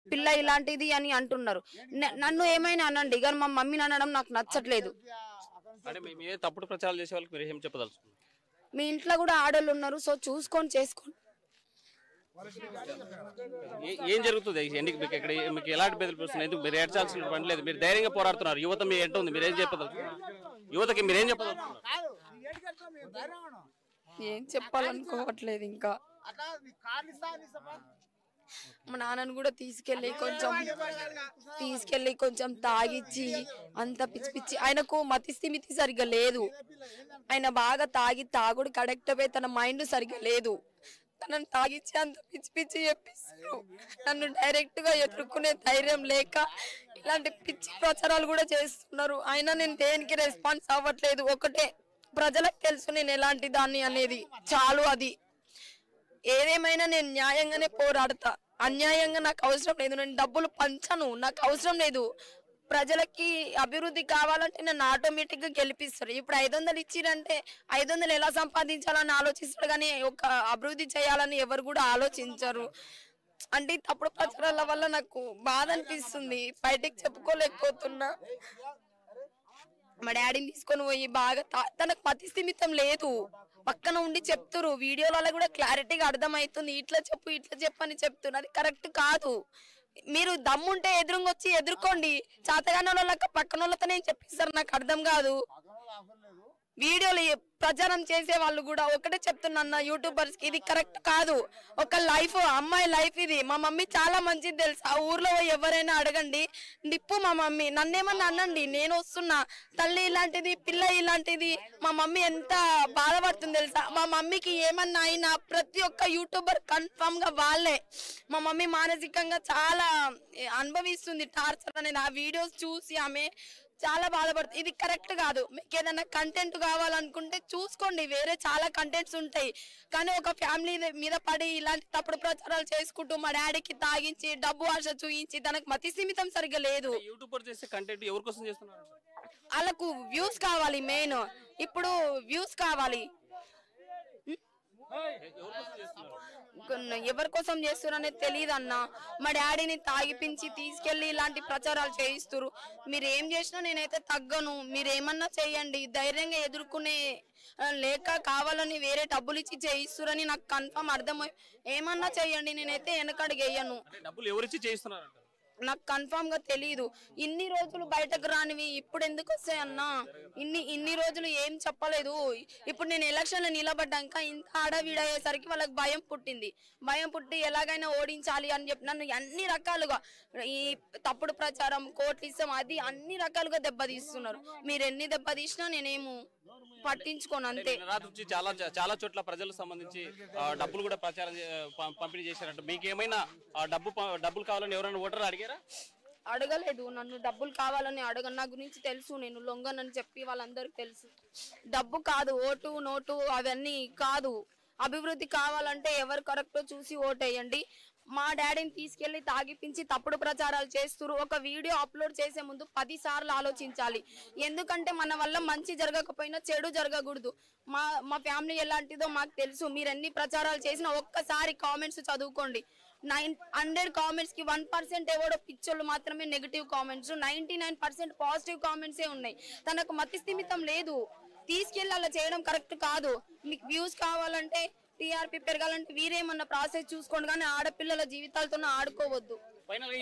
పిల్ల ఇలాంటిది అని అంటున్నారు న- నన్ను ఏమైనా అనండి కానీ మా మమ్మీని అనడం నాకు నచ్చట్లేదు అంటే మీ మీద తప్పుడు ప్రచారాలు చేసే వాళ్ళకి మీరు ఏం చెప్పదలుచుకున్నారు మీ ఇంట్లో కూడా ఆడోళ్ళు ఉన్నారు సో చూసుకొని చేసుకోండి ఏ- ఏం జరుగుతుంది ఎందుకు మీకు ఇక్కడ మీకు ఎలాంటి బెదిరింపులు వస్తున్నాయి ఎందుకు మీరు ఏడ్చాల్సిన పని లేదు మీరు ధైర్యంగా పోరాడుతున్నారు యువత మీ ఎంట ఉంది మీరు ఏం చెప్పదలుచుకున్నారు యువతకి మీరు ఏం చెప్పదలుచుకున్నారు ఏం చెప్పాలనుకోవట్లేదు ఇంకా మా నాన్నను కూడా తీసుకెళ్ళి కొంచెం తీసుకెళ్ళి కొంచెం తాగిచ్చి అంత పిచ్చి పిచ్చి ఆయనకు మతి స్థిమితి సరిగ్గా లేదు ఆయన బాగా తాగి తాగుడు కడెక్ట్ అయిపోయి తన మైండ్ సరిగ్గా లేదు తనని తాగిచ్చి అంత పిచ్చి పిచ్చి చెప్పిస్తారు నన్ను డైరెక్ట్ గా ఎదుర్కొనే ధైర్యం లేక ఇలాంటి పిచ్చి ప్రచారాలు కూడా చేస్తున్నారు అయినా నేను దేనికి రెస్పాన్స్ అవ్వట్లేదు ఒకటే ప్రజలకు తెలుసు నేను ఎలాంటి దాన్ని అనేది చాలు అది ఏదేమైనా నేను న్యాయంగానే పోరాడతా అన్యాయంగా నాకు అవసరం లేదు నేను డబ్బులు పంచను నాకు అవసరం లేదు ప్రజలకి అభివృద్ధి కావాలంటే నన్ను ఆటోమేటిక్ గా గెలిపిస్తారు ఇప్పుడు ఐదు వందలు ఇచ్చిరంటే ఐదు వందలు ఎలా సంపాదించాలని ఆలోచిస్తారు కానీ ఒక అభివృద్ధి చేయాలని ఎవరు కూడా ఆలోచించరు అంటే ఈ తప్పుడు ప్రచారాల వల్ల నాకు బాధ అనిపిస్తుంది బయటికి చెప్పుకోలేకపోతున్నా మా డాడీని తీసుకొని పోయి బాగా తా- తనకు పతి స్థిమితం లేదు పక్కన ఉండి చెప్తురు వీడియోలలో కూడా క్లారిటీగా అర్థమవుతుంది ఇట్లా చెప్పు ఇట్లా చెప్పు అని చెప్తున్నారు అది కరెక్ట్ కాదు మీరు దమ్ముంటే ఎదురుగా వచ్చి ఎదుర్కోండి చాతగానే వాళ్ళకి పక్కన వాళ్ళతో నేను చెప్పిస్తారు నాకు అర్థం కాదు వీడియోలు ఏ- ప్రచారం చేసే వాళ్ళు కూడా ఒకటే చెప్తున్నా యూట్యూబర్స్ కి ఇది కరెక్ట్ కాదు ఒక లైఫ్ అమ్మాయి లైఫ్ ఇది మా మమ్మీ చాలా మంచిది తెలుసు ఆ ఊర్లో పోయి ఎవరైనా అడగండి నిప్పు మా మమ్మీ నన్నేమన్నా అనండి నేను వస్తున్నా తల్లి ఇలాంటిది పిల్ల ఇలాంటిది మా మమ్మీ ఎంత బాధపడుతుంది తెలుసా మా మమ్మీకి ఏమన్నా అయినా ప్రతి ఒక్క యూట్యూబర్ కన్ఫామ్ గా వాళ్ళే మా మమ్మీ మానసికంగా చాలా ఏ, అనుభవిస్తుంది టార్చర్ అనేది ఆ వీడియోస్ చూసి ఆమె చాలా బాధపడుతుంది ఇది కరెక్ట్ కాదు మీకు ఏదైనా కంటెంట్ కావాలనుకుంటే చూసుకోండి వేరే చాలా కంటెంట్స్ ఉంటాయి కానీ ఒక ఫ్యామిలీ మీద పడి ఇలాంటి తప్పుడు ప్రచారాలు చేసుకుంటూ మా డాడీకి తాగించి డబ్బు ఆశ చూయించి తనకు మతి సీమితం సరిగ్గా లేదు యూట్యూబర్ చేసే కంటెంట్ ఎవరి కోసం చేస్తున్నారు వాళ్ళకు వ్యూస్ కావాలి మెయిన్ ఇప్పుడు వ్యూస్ కావాలి ఎవరి కోసం చేస్తున్నారు కొన్న- ఎవరి కోసం చేస్తున్నారనేది తెలియదు అన్న మా డాడీని తాగిపించి తీసుకెళ్లి ఇలాంటి ప్రచారాలు చేయిస్తురు మీరు ఏం చేసినా నేనైతే తగ్గను మీరు ఏమన్నా చేయండి ధైర్యంగా ఎదుర్కొనే ఆ, లేక కావాలని వేరే డబ్బులు ఇచ్చి చేయిస్తురని నాకు కన్ఫర్మ్ అర్థమై ఏమన్నా చేయండి నేనైతే వెనకడికి వేయను అంటే డబ్బులు ఎవరిచ్చి చేయిస్తున్నారు నాకు కన్ఫామ్ గా తెలియదు ఇన్ని రోజులు బయటకు రానివి ఇప్పుడు ఎందుకు వస్తాయి అన్న ఇన్ని ఇన్ని రోజులు ఏం చెప్పలేదు ఇప్పుడు నేను ఎలక్షన్ లో నిలబడ్డాక ఇంత ఆడవీడ అయ్యేసరికి వాళ్ళకి భయం పుట్టింది భయం పుట్టి ఎలాగైనా ఓడించాలి అని చెప్పి నన్ను అన్ని రకాలుగా ఈ తప్పుడు ప్రచారం కోట్లు ఇస్తాం అది అన్ని రకాలుగా దెబ్బతీస్తున్నారు మీరు ఎన్ని దెబ్బతీసినా నేనేమో పట్టించుకోను అంతే నిన్న రాత్రి నుంచి చాలా చాలా చోట్ల ప్రజలకు సంబంధించి ఆ, డబ్బులు కూడా ప్రచారం చే- పం- పంపిణీ చేశారంట మీకు ఏమైనా ఆ, డబ్బు ప- డబ్బులు కావాలని ఎవరైనా ఓటర్ అడిగారా అడగలేదు నన్ను డబ్బులు కావాలని అడగను నా గురించి తెలుసు నేను లొంగనని చెప్పి వాళ్ళందరికీ తెలుసు డబ్బు కాదు ఓటు నోటు అవన్నీ కాదు అభివృద్ధి కావాలంటే ఎవరు కరెక్టో చూసి ఓటేయండి మా డాడీని తీసుకెళ్లి తాగిపించి తప్పుడు ప్రచారాలు చేస్తురు ఒక వీడియో అప్లోడ్ చేసే ముందు పది సార్లు ఆలోచించాలి ఎందుకంటే మన వల్ల మంచి జరగకపోయినా చెడు జరగకూడదు మా మా ఫ్యామిలీ ఎలాంటిదో మాకు తెలుసు మీరు ఎన్ని ప్రచారాలు చేసినా ఒక్కసారి కామెంట్స్ చదువుకోండి నైన్ హండ్రెడ్ కామెంట్స్ కి వన్ పర్సెంట్ ఎవడో పిక్చర్లు మాత్రమే negative comments ninety nine percent positive కామెంట్సే ఉన్నాయి తనకు మతి స్థిమితం లేదు తీసుకెళ్ళి అలా చేయడం కరెక్ట్ కాదు మీకు వ్యూస్ కావాలంటే టీఆర్పీ పెరగాలంటే వీరేమన్నా ప్రాసెస్ చూసుకోండి కానీ ఆడపిల్లల జీవితాలతో ఆడుకోవద్దు ఫైనల్